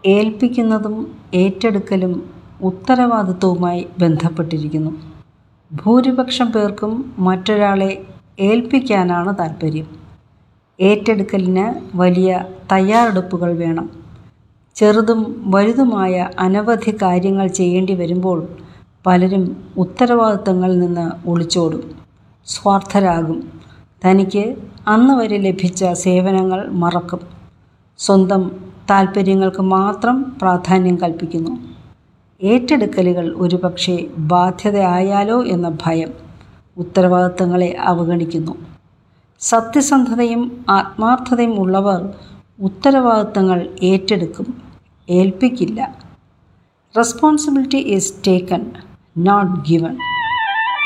ഏൽപ്പിക്കുന്നതും ഏറ്റെടുക്കലും ഉത്തരവാദിത്വവുമായി ബന്ധപ്പെട്ടിരിക്കുന്നു ഭൂരിപക്ഷം പേർക്കും മറ്റൊരാളെ ഏൽപ്പിക്കാനാണ് താൽപ്പര്യം ഏറ്റെടുക്കലിന് വലിയ തയ്യാറെടുപ്പുകൾ വേണം ചെറുതും വലുതുമായ അനവധി കാര്യങ്ങൾ ചെയ്യേണ്ടി വരുമ്പോൾ പലരും ഉത്തരവാദിത്തങ്ങളിൽ നിന്ന് ഒളിച്ചോടും സ്വാർത്ഥരാകും തനിക്ക് അന്ന് വരെ ലഭിച്ച സേവനങ്ങൾ മറക്കും സ്വന്തം താൽപ്പര്യങ്ങൾക്ക് മാത്രം പ്രാധാന്യം കൽപ്പിക്കുന്നു ഏറ്റെടുക്കലുകൾ ഒരുപക്ഷെ ബാധ്യതയായാലോ എന്ന ഭയം ഉത്തരവാദിത്തങ്ങളെ അവഗണിക്കുന്നു സത്യസന്ധതയും ആത്മാർത്ഥതയും ഉള്ളവർ ഉത്തരവാദിത്തങ്ങൾ ഏറ്റെടുക്കും ഏൽപ്പിക്കില്ല responsibility is taken not given